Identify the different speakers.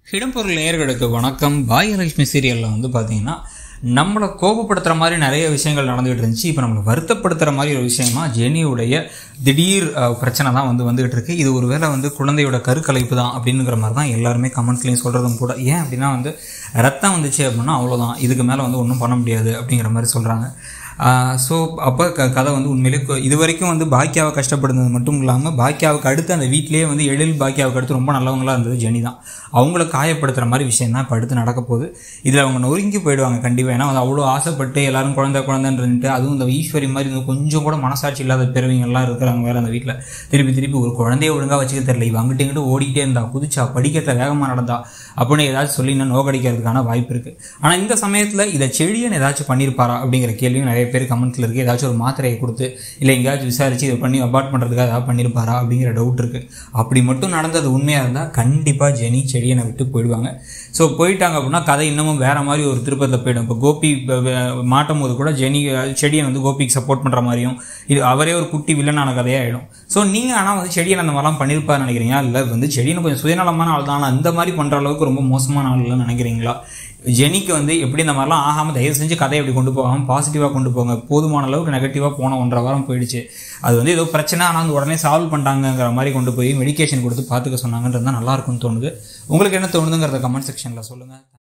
Speaker 1: இடம்பொருள் நேயர்களுக்கு வணக்கம் பாயலட்சுமி சீரியலில் வந்து பார்த்தீங்கன்னா நம்மளை கோபப்படுத்துகிற மாதிரி நிறைய விஷயங்கள் நடந்துகிட்டு இருந்துச்சு இப்போ நம்மளை வருத்தப்படுத்துகிற மாதிரி ஒரு விஷயமா ஜெனியுடைய திடீர் அஹ், பிரச்சனை தான் வந்து வந்துகிட்டு இருக்கு இது ஒருவேளை வந்து குழந்தையோட கருக்கலைப்பு தான் அப்படிங்கிற மாதிரி தான் எல்லாருமே கமெண்ட்ஸ்லையும் சொல்கிறதும் கூட ஏன் அப்படின்னா வந்து ரத்தம் வந்துச்சு அப்படின்னா அவ்வளோதான் இதுக்கு மேலே வந்து ஒன்றும் பண்ண முடியாது அப்படிங்கிற மாதிரி சொல்கிறாங்க ஸோ அப்போ க கதை வந்து உண்மையிலே கொ- இது வரைக்கும் வந்து பாக்கியாவை கஷ்டப்படுறது மட்டும் இல்லாமல் பாக்கியாவுக்கு அடுத்து அந்த வீட்டிலேயே வந்து எழில் பாக்கியாவுக்கு அடுத்து ரொம்ப நல்லவங்களா இருந்தது ஜெனி தான் அவங்கள காயப்படுத்துகிற மாதிரி விஷயம் தான் இப்போ அடுத்து நடக்க போகுது இதில் அவங்க நொறுங்கி போயிடுவாங்க கண்டிப்பாக ஏன்னா வந்து அவ்வளோ ஆசைப்பட்டு எல்லாரும் குழந்தை குழந்தைன்ட்டு அதுவும் இந்த ஈஸ்வரி மாதிரி இந்த கொஞ்சம் கூட மனசாட்சி இல்லாத பிறவிங்கெல்லாம் இருக்கிறாங்க வேறு அந்த வீட்டில் திருப்பி திருப்பி ஒரு குழந்தைய ஒழுங்காக வச்சுக்க தெரியல இவ அங்கிட்டு இங்கிட்டு ஓடிக்கிட்டே இருந்தா குதிச்சா படிக்கட்டில் வேகமாக நடந்தா அப்படின்னு ஏதாச்சும் சொல்லி இன்னும் நோக்கடிக்கிறதுக்கான வாய்ப்பு இருக்குது ஆனால் இந்த சமயத்தில் இதை செடியன் ஏதாச்சும் பண்ணியிருப்பாரா அப்படிங்கிற கேள்வியும் நிறைய பேர் கமெண்ட்ஸில் இருக்குது ஏதாச்சும் ஒரு மாத்திரையை கொடுத்து இல்லை எங்கேயாச்சும் விசாரித்து இதை பண்ணி அபார்ட் பண்ணுறதுக்காக ஏதாவது பண்ணியிருப்பாரா அப்படிங்கிற டவுட் இருக்குது அப்படி மட்டும் நடந்தது உண்மையாக இருந்தால் கண்டிப்பாக ஜெனி செடியனை விட்டு போயிடுவாங்க ஸோ போயிட்டாங்க அப்படின்னா கதை இன்னமும் வேற மாதிரி ஒரு திருப்பத்தில் போயிடும் இப்போ கோபி வ- வ- மாட்டும் போது கூட ஜெனி செடியன் வந்து கோபிக்கு சப்போர்ட் பண்ணுற மாதிரியும் இது அவரே ஒரு குட்டி வில்லனான கதையாகிடும் ஸோ நீங்கள் ஆனால் வந்து செடியன் அந்த மாதிரிலாம் பண்ணியிருப்பாரு நினைக்கிறீங்களா இல்லை வந்து செடியன் கொஞ்சம் சுயநலமான ஆள் தான் ஆனால் அந்த மாதிரி பண்ணுற அளவுக்கு ரொம்ப மோசமான ஆள் இல்லைன்னு நினைக்கிறீங்களா ஜெனிக்கு வந்து எப்படி இந்த மாதிரிலாம் ஆகாமல் தயவு செஞ்சு கதையை அப்படி கொண்டு போகாமல் பாசிட்டிவாக கொண்டு போங்க போதுமான அளவுக்கு நெகட்டிவாக போன ஒன்றரை வாரம் போயிடுச்சு அது வந்து ஏதோ பிரச்சனை ஆனால் வந்து உடனே சால்வ் பண்ணிட்டாங்கங்கிற மாதிரி கொண்டு போய் மெடிகேஷன் கொடுத்து பார்த்துக்க சொன்னாங்கன்றது தான் நல்லா இருக்கும்னு தோணுது உங்களுக்கு என்ன தோணுதுங்கிறத கமெண்ட் செக்ஷனில் சொல்லுங்கள்